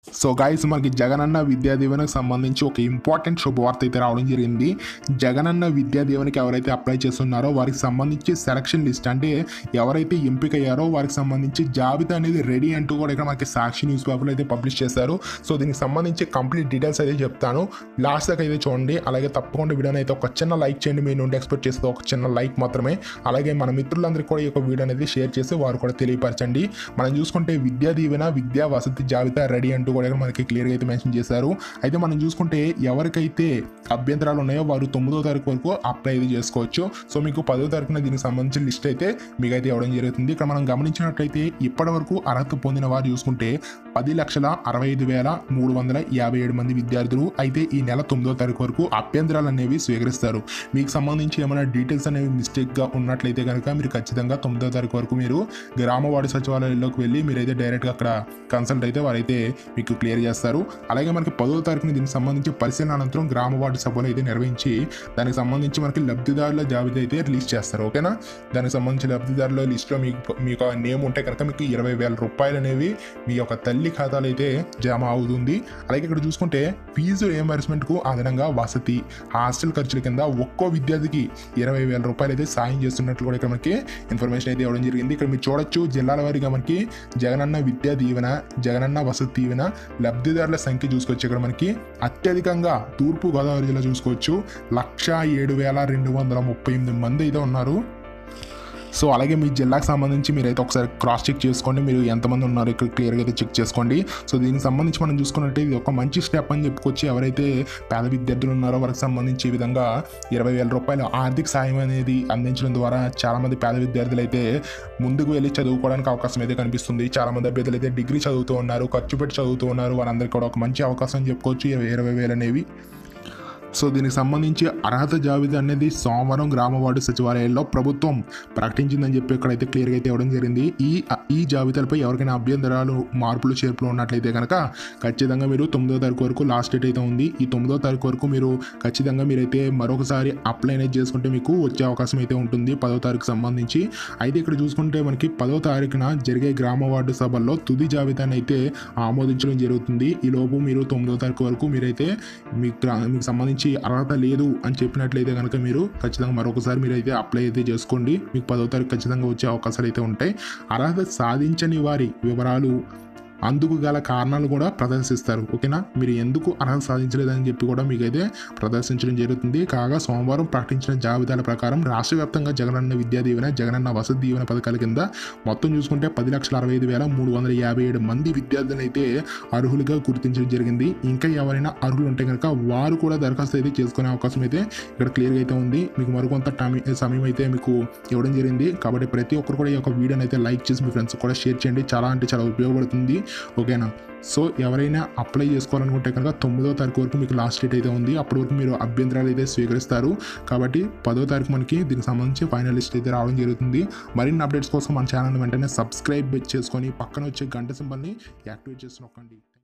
so guys మనకి జగనన్న విద్యా దీవెనకు సంబంధించి ఒక ఇంపార్టెంట్ శుభవార్త అయితే రావడం జరిగింది జగనన్న విద్యా దీవెనకి ఎవరైతే అప్లై చేస్తున్నారో వారికి సంబంధించి సెలక్షన్ లిస్ట్ అంటే ఎవరైతే ఎంపిక అయ్యారో వారికి సంబంధించి జాబితా అనేది రెడీ అంటూ కూడా ఇక్కడ మనకి సాక్షి న్యూస్ పేపర్లో అయితే పబ్లిష్ చేశారు సో దీనికి సంబంధించి కంప్లీట్ డీటెయిల్స్ అయితే చెప్తాను లాస్ట్ దాకా అయితే చూడండి అలాగే తప్పకుండా వీడియోని అయితే ఒక చిన్న లైక్ చేయండి మీ నుండి ఎక్స్పెక్ట్ చేసేది ఒక చిన్న లైక్ మాత్రమే అలాగే మన మిత్రులందరికీ కూడా ఈ యొక్క వీడియో అనేది షేర్ చేసి వారు కూడా తెలియపరచండి మనం చూసుకుంటే విద్యా దీవెన విద్యా వసతి జాబితా రెడీ అంటూ కూడా ఇక్కడ మనకి క్లియర్గా అయితే మెన్షన్ చేశారు అయితే మనం చూసుకుంటే ఎవరికైతే అభ్యంతరాలు ఉన్నాయో వారు తొమ్మిదో తారీఖు వరకు అప్లై అయితే చేసుకోవచ్చు సో మీకు పదో తారీఖున దీనికి సంబంధించిన లిస్ట్ అయితే మీకు అయితే ఇవ్వడం జరుగుతుంది ఇక్కడ మనం గమనించినట్లయితే ఇప్పటి వరకు అర్హత పొందిన వారు చూసుకుంటే పది లక్షల అరవై ఐదు వేల మూడు వందల యాభై ఏడు మంది విద్యార్థులు అయితే ఈ నెల తొమ్మిదో తారీఖు వరకు అభ్యంతరాలు అనేవి స్వీకరిస్తారు మీకు సంబంధించి ఏమైనా డీటెయిల్స్ అనేవి మిస్టేక్గా ఉన్నట్లయితే కనుక మీరు ఖచ్చితంగా తొమ్మిదో తారీఖు వరకు మీరు గ్రామ వార్డు సచివాలయంలోకి వెళ్ళి మీరైతే డైరెక్ట్గా అక్కడ కన్సల్ట్ అయితే వారైతే మీకు క్లియర్ చేస్తారు అలాగే మనకి పదో తారీఖున దీనికి సంబంధించి పరిశీలన అనంతరం గ్రామ వార్డు సభలు అయితే నిర్వహించి దానికి సంబంధించి మనకి లబ్ధిదారుల జాబితా అయితే రిలీజ్ చేస్తారు ఓకేనా దానికి సంబంధించి లబ్ధిదారుల లిస్ట్లో మీకు మీకు నేమ్ ఉంటే కనుక మీకు ఇరవై వేల రూపాయలు అనేవి మీ యొక్క తల్లి ఖాతాలో అయితే జమ అవుతుంది అలాగే ఇక్కడ చూసుకుంటే ఫీజు రియంబర్స్మెంట్కు అదనంగా వసతి హాస్టల్ ఖర్చుల కింద ఒక్కో విద్యార్థికి ఇరవై వేల రూపాయలు అయితే సాయం చేస్తున్నట్లు కూడా ఇక్కడ మనకి ఇన్ఫర్మేషన్ అయితే ఇవ్వడం జరిగింది ఇక్కడ మీరు చూడొచ్చు జిల్లాల వారీగా మనకి జగనన్న విద్యా దీవెన జగనన్న వసతి దీవెన లబ్ధిదారుల సంఖ్య చూసుకోవచ్చు ఇక్కడ మనకి అత్యధికంగా తూర్పు గోదావరి జిల్లా చూసుకోవచ్చు లక్ష ఏడు వేల రెండు వందల ముప్పై ఎనిమిది మంది అయితే ఉన్నారు సో అలాగే మీ జిల్లాకు సంబంధించి మీరైతే ఒకసారి క్రాస్ చెక్ చేసుకోండి మీరు ఎంతమంది ఉన్నారు ఇక్కడ క్లియర్గా అయితే చెక్ చేసుకోండి సో దీనికి సంబంధించి మనం చూసుకున్నట్టు ఇది ఒక మంచి స్టెప్ అని చెప్పుకోవచ్చు ఎవరైతే పేద విద్యార్థులు ఉన్నారో వారికి సంబంధించి ఈ విధంగా ఇరవై వేల రూపాయల ఆర్థిక సాయం అనేది అందించడం ద్వారా చాలామంది పేద విద్యార్థులు అయితే ముందుకు వెళ్ళి చదువుకోవడానికి అవకాశం అయితే కనిపిస్తుంది చాలామంది అభ్యర్థులు అయితే డిగ్రీ చదువుతూ ఉన్నారు ఖర్చు పెట్టి చదువుతూ ఉన్నారు వారందరికీ కూడా ఒక మంచి అవకాశం అని చెప్పుకోవచ్చు ఈ ఇరవై వేలు అనేవి సో దీనికి సంబంధించి అర్హత జాబితా అనేది సోమవారం గ్రామ వార్డు సచివాలయాల్లో ప్రభుత్వం ప్రకటించిందని చెప్పి ఇక్కడైతే క్లియర్గా అయితే ఇవ్వడం జరిగింది ఈ ఈ జాబితాలపై ఎవరికైనా అభ్యంతరాలు మార్పులు చేర్పులు ఉన్నట్లయితే కనుక ఖచ్చితంగా మీరు తొమ్మిదో తారీఖు వరకు లాస్ట్ డేట్ అయితే ఉంది ఈ తొమ్మిదో తారీఖు వరకు మీరు ఖచ్చితంగా మీరైతే మరొకసారి అప్లై అనేది చేసుకుంటే మీకు వచ్చే అవకాశం అయితే ఉంటుంది పదో తారీఖు సంబంధించి అయితే ఇక్కడ చూసుకుంటే మనకి పదో తారీఖున జరిగే గ్రామ వార్డు సభల్లో తుది జాబితాని అయితే ఆమోదించడం జరుగుతుంది ఈ లోపు మీరు తొమ్మిదో తారీఖు వరకు మీరైతే మీ గ్రా మీకు సంబంధించి అర్హత లేదు అని చెప్పినట్లయితే కనుక మీరు ఖచ్చితంగా మరొకసారి మీరైతే అప్లై అయితే చేసుకోండి మీకు పదో తారీఖు ఖచ్చితంగా వచ్చే అవకాశాలు అయితే ఉంటాయి అర్హత సాధించని వారి వివరాలు అందుకు గల కారణాలు కూడా ప్రదర్శిస్తారు ఓకేనా మీరు ఎందుకు అర్హత సాధించలేదని చెప్పి కూడా మీకైతే ప్రదర్శించడం జరుగుతుంది కాగా సోమవారం ప్రకటించిన జాబితాల ప్రకారం రాష్ట్ర వ్యాప్తంగా జగనన్న విద్యా దీవెన జగనన్న వసతి దీవెన పథకాల కింద మొత్తం చూసుకుంటే పది లక్షల అరవై ఐదు వేల మూడు వందల యాభై ఏడు మంది విద్యార్థులను అయితే అర్హులుగా గుర్తించడం జరిగింది ఇంకా ఎవరైనా అర్హులు ఉంటే కనుక వారు కూడా దరఖాస్తు అయితే చేసుకునే అవకాశం అయితే ఇక్కడ క్లియర్గా అయితే ఉంది మీకు మరికొంత టైం సమయం అయితే మీకు ఇవ్వడం జరిగింది కాబట్టి ప్రతి ఒక్కరు కూడా ఈ యొక్క వీడియోని అయితే లైక్ చేసి మీ ఫ్రెండ్స్ కూడా షేర్ చేయండి చాలా అంటే చాలా ఉపయోగపడుతుంది ఓకేనా సో ఎవరైనా అప్లై చేసుకోవాలనుకుంటే కనుక తొమ్మిదో తారీఖు వరకు మీకు లాస్ట్ డేట్ అయితే ఉంది అప్పటి వరకు మీరు అభ్యంతరాలు అయితే స్వీకరిస్తారు కాబట్టి పదో తారీఖు మనకి దీనికి సంబంధించి ఫైనల్ లిస్ట్ అయితే రావడం జరుగుతుంది మరిన్ని అప్డేట్స్ కోసం మన ఛానల్ వెంటనే సబ్స్క్రైబ్ చేసుకొని పక్కన వచ్చే గంట సింబల్ని యాక్టివేట్ చేసి నొక్కండి